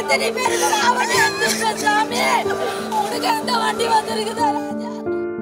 எத்தனை பேருக்கு ராவண எடுத்துட்ட சாமி உனக்கு அந்த வண்டி வந்திருக்குதா ராஜா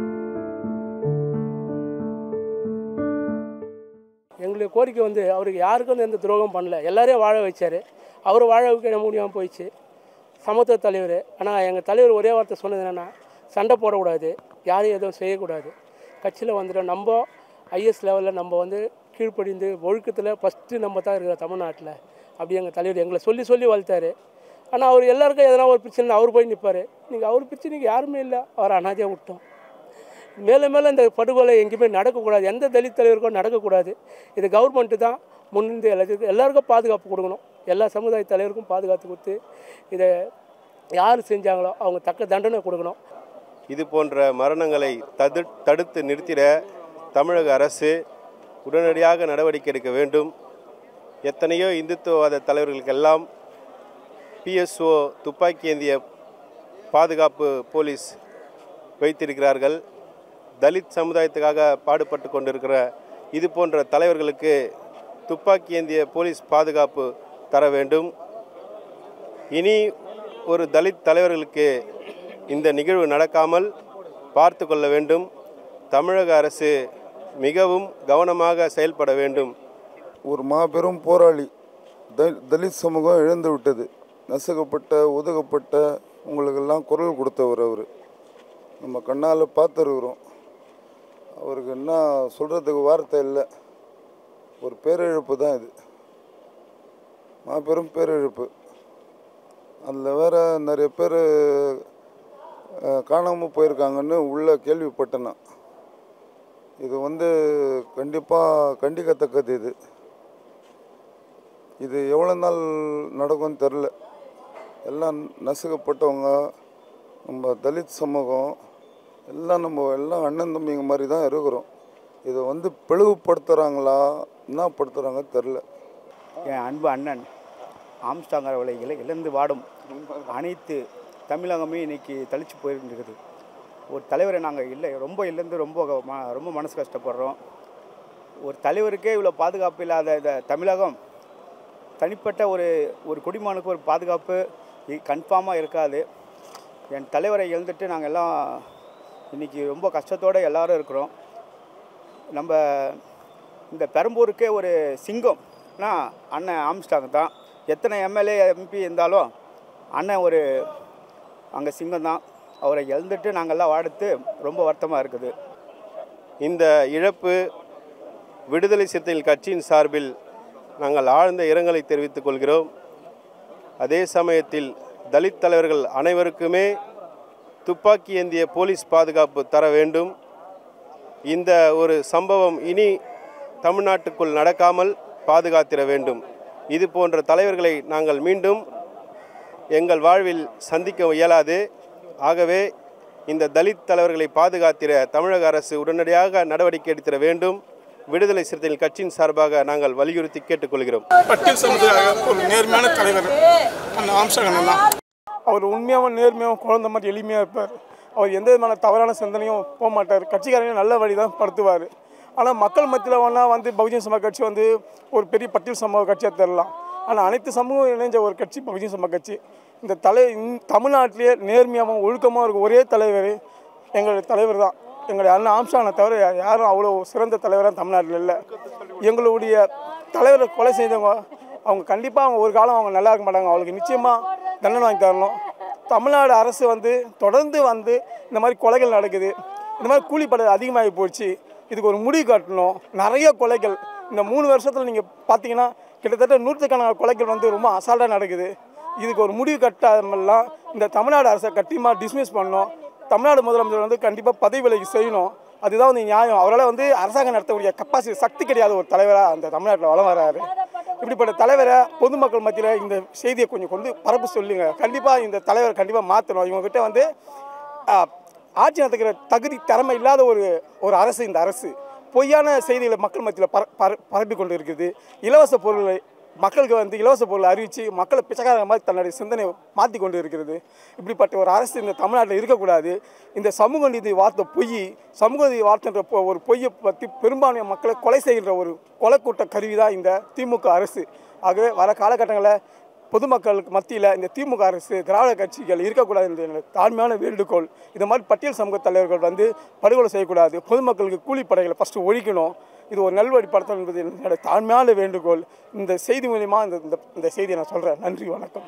எங்களுடைய கோரிக்கை வந்து அவருக்கு யாருக்கும் வந்து எந்த துரோகம் பண்ணல எல்லாரையும் வாழ வச்சார் அவர் வாழ வைக்க முடியாமல் போயிடுச்சு சமத்துவ தலைவர் ஆனால் எங்கள் தலைவர் ஒரே வார்த்தை சொன்னது என்னென்னா சண்டை போடக்கூடாது யாரையும் எதுவும் செய்யக்கூடாது கட்சியில் வந்துட்டு நம்ம ஐஎஸ் லெவலில் நம்ம வந்து கீழ்ப்படிந்து ஒழுக்கத்தில் ஃபஸ்ட்டு நம்ம தான் இருக்கிற தமிழ்நாட்டில் அப்படி எங்கள் தலைவர் எங்களை சொல்லி சொல்லி வளர்த்தாரு ஆனால் அவர் எல்லாருக்கும் எதனா ஒரு பிரச்சனை அவர் போய் நிற்பார் நீங்கள் அவர் பிரச்சனைக்கு யாருமே இல்லை அவர் அனாதையாக விட்டோம் மேலும் மேலும் இந்த படுகொலை எங்கேயுமே நடக்கக்கூடாது எந்த தலித் தலைவருக்கும் நடக்கக்கூடாது இது கவர்மெண்ட்டு தான் முன்னிருந்து எல்லாத்துக்கும் எல்லாருக்கும் பாதுகாப்பு கொடுக்கணும் எல்லா சமுதாய தலைவருக்கும் பாதுகாத்து கொடுத்து இதை யார் செஞ்சாங்களோ அவங்க தக்க தண்டனை கொடுக்கணும் இது போன்ற மரணங்களை தடு தடுத்து நிறுத்திட தமிழக அரசு உடனடியாக நடவடிக்கை எடுக்க வேண்டும் எத்தனையோ இந்துத்துவவாத தலைவர்களுக்கெல்லாம் பிஎஸ்ஓ துப்பாக்கி ஏந்திய பாதுகாப்பு போலீஸ் வைத்திருக்கிறார்கள் தலித் சமுதாயத்துக்காக பாடுபட்டு கொண்டிருக்கிற இது போன்ற தலைவர்களுக்கு துப்பாக்கி ஏந்திய போலீஸ் பாதுகாப்பு தர வேண்டும் இனி ஒரு தலித் தலைவர்களுக்கு இந்த நிகழ்வு நடக்காமல் பார்த்து கொள்ள வேண்டும் தமிழக அரசு மிகவும் கவனமாக செயல்பட வேண்டும் ஒரு மாபெரும் போராளி த- தலித் சமூகம் இழந்து விட்டது நசுக்கப்பட்ட ஒதுக்கப்பட்ட உங்களுக்கெல்லாம் குரல் கொடுத்தவர் அவர் நம்ம கண்ணால் பார்த்துருக்குறோம் அவருக்கு என்ன சொல்கிறதுக்கு வார்த்தை இல்லை ஒரு பேரிழப்பு தான் இது மாபெரும் பேரிழப்பு அதில் வேற நிறைய பேர் காணாமல் போயிருக்காங்கன்னு உள்ள கேள்விப்பட்டேன் நான். இது வந்து கண்டிப்பாக கண்டிக்கத்தக்கது இது இது எவ்வளோ நாள் நடக்கும்னு தெரில எல்லாம் நசுக்கப்பட்டவங்க நம்ம தலித் சமூகம் எல்லாம் நம்ம எல்லாம் அண்ணன் தம்பிங்க மாதிரி தான் இருக்கிறோம் இதை வந்து பிளவுபடுத்துகிறாங்களா என்ன படுத்துகிறாங்க தெரில என் அன்பு அண்ணன் ஆம்ஸ்டாங் அவர்களை இழ இழந்து வாடும் அனைத்து தமிழகமே இன்னைக்கு தளிச்சு போயிருந்துருக்குது ஒரு தலைவரை நாங்கள் இல்லை ரொம்ப இழந்து ரொம்ப ம ரொம்ப மனசு கஷ்டப்படுறோம் ஒரு தலைவருக்கே இவ்வளோ பாதுகாப்பு இல்லாத இந்த தமிழகம் தனிப்பட்ட ஒரு ஒரு குடிமகனுக்கு ஒரு பாதுகாப்பு கன்ஃபார்மாக இருக்காது என் தலைவரை இழந்துட்டு நாங்கள் எல்லாம் இன்றைக்கி ரொம்ப கஷ்டத்தோடு எல்லாரும் இருக்கிறோம் நம்ம இந்த பெரம்பூருக்கே ஒரு சிங்கம்னா அண்ணன் ஆம்ஸ்டாங் தான் எத்தனை எம்எல்ஏ எம்பி இருந்தாலும் அண்ணன் ஒரு அங்கே சிங்கம் தான் அவரை இழந்துட்டு நாங்கள்லாம் வாடுத்து ரொம்ப வருத்தமாக இருக்குது இந்த இழப்பு விடுதலை சிறுத்தைகள் கட்சியின் சார்பில் நாங்கள் ஆழ்ந்த இரங்கலை தெரிவித்துக் கொள்கிறோம் அதே சமயத்தில் தலித் தலைவர்கள் அனைவருக்குமே துப்பாக்கி ஏந்திய போலீஸ் பாதுகாப்பு தர வேண்டும் இந்த ஒரு சம்பவம் இனி தமிழ்நாட்டுக்குள் நடக்காமல் பாதுகாத்திட வேண்டும் இது போன்ற தலைவர்களை நாங்கள் மீண்டும் எங்கள் வாழ்வில் சந்திக்க இயலாது ஆகவே இந்த தலித் தலைவர்களை பாதுகாத்திட தமிழக அரசு உடனடியாக நடவடிக்கை எடுத்திட வேண்டும் விடுதலை சிறுத்தைகள் கட்சியின் சார்பாக நாங்கள் வலியுறுத்தி கேட்டுக்கொள்கிறோம் பட்டியல் சமுதாய ஒரு நேர்மையான தலைவர் அந்த ஆம்சகன் தான் அவர் உண்மையாகவும் நேர்மையாகவும் குழந்தை மாதிரி எளிமையாக இருப்பார் அவர் எந்த விதமான தவறான சிந்தனையும் போக மாட்டார் கட்சிக்காரங்க நல்ல வழி தான் படுத்துவார் ஆனால் மக்கள் மத்தியில் வேணா வந்து பகுஜன் சமாஜ் கட்சி வந்து ஒரு பெரிய பட்டியல் சமூக கட்சியாக தரலாம் ஆனால் அனைத்து சமூகம் இணைஞ்ச ஒரு கட்சி பகுஜன் சமாஜ் கட்சி இந்த தலை இந்த தமிழ்நாட்டிலேயே நேர்மையாகவும் ஒழுக்கமாக இருக்க ஒரே தலைவர் எங்களுடைய தலைவர் தான் எங்களுடைய அண்ணன் ஆம்சானை தவிர யா- யாரும் அவ்வளோ சிறந்த தலைவராக தமிழ்நாட்டில் இல்லை எங்களுடைய தலைவரை கொலை செய்தவங்க அவங்க கண்டிப்பாக அவங்க ஒரு காலம் அவங்க நல்லா இருக்க மாட்டாங்க அவங்களுக்கு நிச்சயமாக தண்டனை வாங்கி தரணும் தமிழ்நாடு அரசு வந்து தொடர்ந்து வந்து இந்த மாதிரி கொலைகள் நடக்குது இந்த மாதிரி கூலிப்படை அதிகமாகி போச்சு இதுக்கு ஒரு முடிவு காட்டணும் நிறைய கொலைகள் இந்த மூணு வருஷத்தில் நீங்கள் பார்த்தீங்கன்னா கிட்டத்தட்ட நூற்றுக்கணக்கான கொலைகள் வந்து ரொம்ப அசால்ட்டாக நடக்குது இதுக்கு ஒரு முடிவு கட்டாமல்லாம் இந்த தமிழ்நாடு அரசை கட்டியமாக டிஸ்மிஸ் பண்ணணும் தமிழ்நாடு முதலமைச்சர் வந்து கண்டிப்பாக பதவி விலகி செய்யணும் அதுதான் வந்து நியாயம் அவரால் வந்து அரசாங்கம் நடத்தக்கூடிய கப்பாசிட்டி சக்தி கிடையாத ஒரு தலைவராக அந்த தமிழ்நாட்டில் வளம் வராரு இப்படிப்பட்ட தலைவரை பொதுமக்கள் மத்தியில் இந்த செய்தியை கொஞ்சம் கொண்டு பரப்பு சொல்லுங்க கண்டிப்பாக இந்த தலைவரை கண்டிப்பாக மாற்றணும் இவங்ககிட்ட வந்து ஆஹ், ஆட்சி நடத்துக்கிற தகுதி திறமை இல்லாத ஒரு ஒரு அரசு இந்த அரசு பொய்யான செய்திகளை மக்கள் மத்தியில் பர பர பரப்பி கொண்டு இருக்குது இலவச பொருளை மக்களுக்கு வந்து இலவச பொருளை அறிவித்து மக்களை பிச்சைக்கார மாதிரி தன்னுடைய சிந்தனையை மாற்றி கொண்டு இருக்கிறது இப்படிப்பட்ட ஒரு அரசு இந்த தமிழ்நாட்டில் இருக்கக்கூடாது இந்த சமூக நீதி வார்த்தை பொய் சமூக நீதி வார்த்தைன்ற பொ- ஒரு பொய்யை பற்றி பெரும்பான்மை மக்களை கொலை செய்கின்ற ஒரு கொலை கூட்ட கருவி தான் இந்த திமுக அரசு ஆகவே வர காலகட்டங்களில் பொதுமக்களுக்கு மத்தியில் இந்த திமுக அரசு திராவிட கட்சிகள் இருக்கக்கூடாது என்ற என்னுடைய தாழ்மையான வேண்டுகோள் இந்த மாதிரி பட்டியல் சமூக தலைவர்கள் வந்து படுகொலை செய்யக்கூடாது பொதுமக்களுக்கு கூலிப்படைகளை ஃபஸ்ட்டு ஒழிக்கணும் இது ஒரு நல்வழிப்படுத்தல் என்பது என்னுடைய தாழ்மையான வேண்டுகோள் இந்த செய்தி மூலிமா இந்த இந்த- இந்த செய்தியை நான் சொல்கிறேன் நன்றி வணக்கம்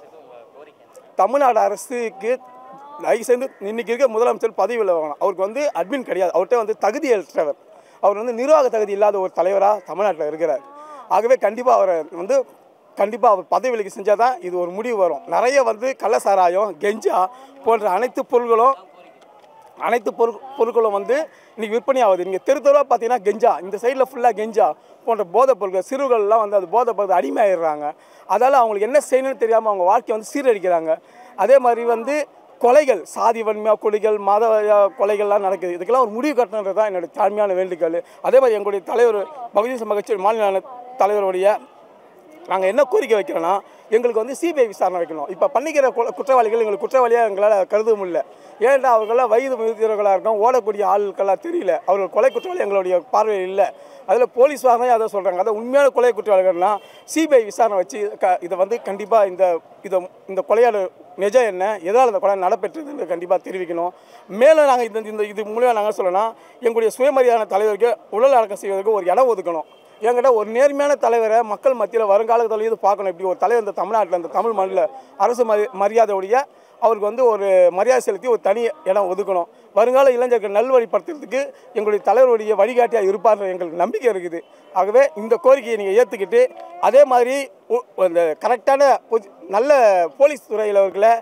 தமிழ்நாடு அரசுக்கு தயவு செய்து இன்னைக்கு இருக்க முதலமைச்சர் பதவியில் வாங்கணும் அவருக்கு வந்து அட்மின் கிடையாது அவர்கிட்ட வந்து தகுதியற்றவர் அவர் வந்து நிர்வாக தகுதி இல்லாத ஒரு தலைவராக தமிழ்நாட்டில் இருக்கிறார் ஆகவே கண்டிப்பாக அவரை வந்து கண்டிப்பாக அவர் பதவி விலகி செஞ்சால் தான் இது ஒரு முடிவு வரும் நிறைய வந்து கள்ளசாராயம் கெஞ்சா போன்ற அனைத்து பொருள்களும் அனைத்து பொருள் பொருட்களும் வந்து இன்னைக்கு விற்பனை ஆகுது நீங்கள் தெரு தெருவாக பார்த்தீங்கன்னா கெஞ்சா இந்த சைடில் ஃபுல்லாக கெஞ்சா போன்ற போதைப் பொருட்கள் சிறுவர்கள்லாம் வந்து அது போதைப் பொருள் அடிமையாயிடுறாங்க அதால் அவங்களுக்கு என்ன செய்யணும்னு தெரியாமல் அவங்க வாழ்க்கையை வந்து சீரழிக்கிறாங்க அதே மாதிரி வந்து கொலைகள் சாதி வன்மையாக கொலைகள் மத வழியா கொலைகள்லாம் நடக்குது இதுக்கெல்லாம் ஒரு முடிவு கட்டணுன்றது தான் என்னுடைய தாழ்மையான வேண்டுகோள் அதே மாதிரி எங்களுடைய தலைவர் பகுதி சமகட்சி மாநில தலைவருடைய நாங்கள் என்ன கோரிக்கை வைக்கிறோன்னா எங்களுக்கு வந்து சிபிஐ விசாரணை வைக்கணும் இப்போ பண்ணிக்கிற கொ- குற்றவாளிகள் எங்களுக்கு குற்றவாளியாக எங்களால் கருத முடியல ஏன்டா அவர்களாம் வயது முதிர்வர்களாக இருக்கும் ஓடக்கூடிய ஆட்களாக தெரியல அவர்கள் கொலை குற்றவாளி எங்களுடைய பார்வையில் இல்லை அதில் போலீஸ் வாரனே அதை சொல்கிறாங்க அதை உண்மையான கொலை குற்றவாளிகள்னா சிபிஐ விசாரணை வச்சு க இதை வந்து கண்டிப்பாக இந்த இதை இந்த கொலையாள நிஜம் என்ன எதனால் இந்த கொலை நடைபெற்றதுன்னு கண்டிப்பாக தெரிவிக்கணும் மேலும் நாங்கள் இந்த இந்த இது மூலியமாக நாங்கள் சொல்லணும் எங்களுடைய சுயமரியாதை தலைவருக்கு உடல் அடக்கம் செய்வதற்கு ஒரு இடம் ஒதுக்கணும் என்கிட்ட ஒரு நேர்மையான தலைவரை மக்கள் மத்தியில் வருங்காலத்தில் இது பார்க்கணும் இப்படி ஒரு தலைவர் இந்த தமிழ்நாட்டில் இந்த தமிழ் மண்ணில் அரசு மரி மரியாதையுடைய அவருக்கு வந்து ஒரு மரியாதை செலுத்தி ஒரு தனி இடம் ஒதுக்கணும் வருங்கால இளைஞர்கள் நல்வழிப்படுத்துறதுக்கு எங்களுடைய தலைவருடைய வழிகாட்டியாக இருப்பார் எங்களுக்கு நம்பிக்கை இருக்குது ஆகவே இந்த கோரிக்கையை நீங்கள் ஏற்றுக்கிட்டு அதே மாதிரி உ- அந்த கரெக்டான பொசி- நல்ல போலீஸ் துறையில் அவர்களை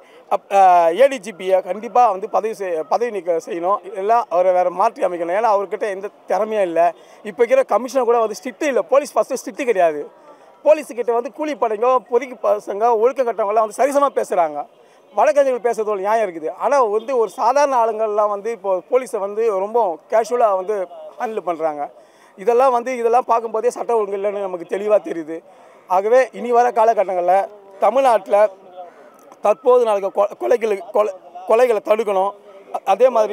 ஏடிஜிபியை கண்டிப்பாக வந்து பதவி செய் பதவி நீக்கம் செய்யணும் எல்லாம் அவரை வேறு மாற்றி அமைக்கணும் ஏன்னா அவர்கிட்ட எந்த திறமையும் இல்லை இப்போ இருக்கிற கமிஷனர் கூட வந்து ஸ்ட்ரிக்ட்டு இல்லை போலீஸ் ஃபஸ்ட்டு ஸ்ட்ரிக்ட்டு கிடையாது போலீஸுக்கிட்ட வந்து கூலிப்படைங்க பொறுக்கி பசங்க ஒழுக்கம் கட்டவங்கலாம் வந்து சரிசமாக பேசுகிறாங்க வழக்கறிஞர்கள் பேசுறது ஒரு நியாயம் இருக்குது ஆனால் வந்து ஒரு சாதாரண ஆளுங்கள்லாம் வந்து இப்போ போலீஸை வந்து ரொம்ப கேஷுவலாக வந்து ஹேண்டில் பண்ணுறாங்க இதெல்லாம் வந்து இதெல்லாம் பார்க்கும்போதே சட்ட ஒழுங்கு இல்லைன்னு நமக்கு தெளிவாக தெரியுது ஆகவே இனி வர காலகட்டங்களில் தமிழ்நாட்டில் தற்போது நடக்க கொ- கொலைகள் கொலை கொலைகளை தடுக்கணும் அ- அதே மாதிரி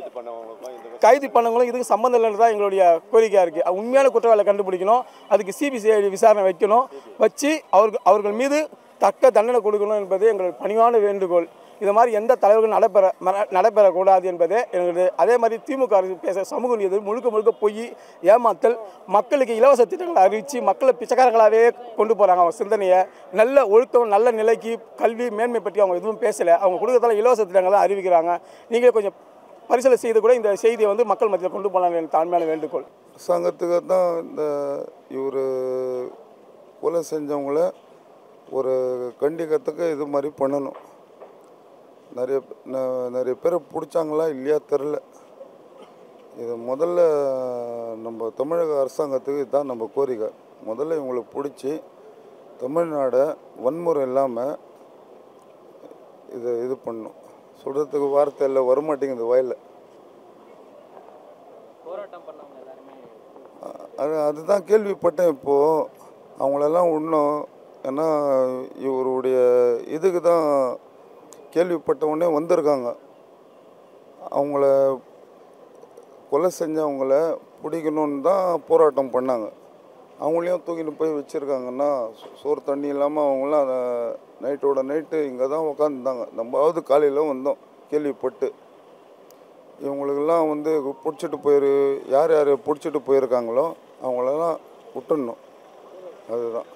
கைது பண்ணவங்களும் இதுக்கு சம்மந்தம் இல்லைன்னு தான் எங்களுடைய கோரிக்கையாக இருக்குது உண்மையான குற்றவாளியை கண்டுபிடிக்கணும் அதுக்கு சிபிசிஐடி விசாரணை வைக்கணும் வச்சு அவர்கள் அவர்கள் மீது தக்க தண்டனை கொடுக்கணும் என்பது எங்களுடைய பணிவான வேண்டுகோள் இது மாதிரி எந்த தலைவர்கள் நடைபெற மர- நடைபெறக்கூடாது என்பதே எங்களுடைய அதே மாதிரி திமுக அரசு பேச சமூக நீதி முழுக்க முழுக்க பொய் ஏமாத்தல் மக்களுக்கு இலவச திட்டங்களை அறிவித்து மக்களை பிச்சைக்காரங்களாகவே கொண்டு போகிறாங்க அவங்க சிந்தனையை நல்ல ஒழுக்கம் நல்ல நிலைக்கு கல்வி மேன்மை பற்றி அவங்க எதுவும் பேசலை அவங்க கொடுக்கறதால இலவச திட்டங்களை தான் அறிவிக்கிறாங்க நீங்களே கொஞ்சம் பரிசீலனை செய்து கூட இந்த செய்தியை வந்து மக்கள் மத்தியில் கொண்டு போகலாம் என் தாழ்மையான வேண்டுகோள் அரசாங்கத்துக்கு தான் இந்த இவர் கொலை செஞ்சவங்கள ஒரு கண்டிக்கிறதுக்கு இது மாதிரி பண்ணணும் நிறைய ந- நிறைய பேரை பிடிச்சாங்களா இல்லையா தெரில இது முதல்ல நம்ம தமிழக அரசாங்கத்துக்கு இதுதான் நம்ம கோரிக்கை முதல்ல இவங்களுக்கு பிடிச்சி தமிழ்நாடை வன்முறை இல்லாமல் இதை இது பண்ணணும் சொல்கிறதுக்கு வார்த்தை இல்லை வரமாட்டேங்குது வாயில் அது அதுதான் கேள்விப்பட்டேன் இப்போது அவங்களெல்லாம் இன்னும் ஏன்னா இவருடைய இதுக்கு தான் கேள்விப்பட்ட உடனே வந்திருக்காங்க அவங்கள கொலை செஞ்சவங்கள பிடிக்கணுன்னு தான் போராட்டம் பண்ணாங்க அவங்களையும் தூக்கிட்டு போய் வச்சுருக்காங்கன்னா சோறு தண்ணி இல்லாமல் அவங்களாம் அதை நைட்டோட நைட்டு இங்கே தான் உக்காந்துருந்தாங்க நம்மளாவது காலையில் வந்தோம் கேள்விப்பட்டு இவங்களுக்கெல்லாம் வந்து பிடிச்சிட்டு போயிரு யார் யார் பிடிச்சிட்டு போயிருக்காங்களோ அவங்களெல்லாம் விட்டுடணும் அதுதான்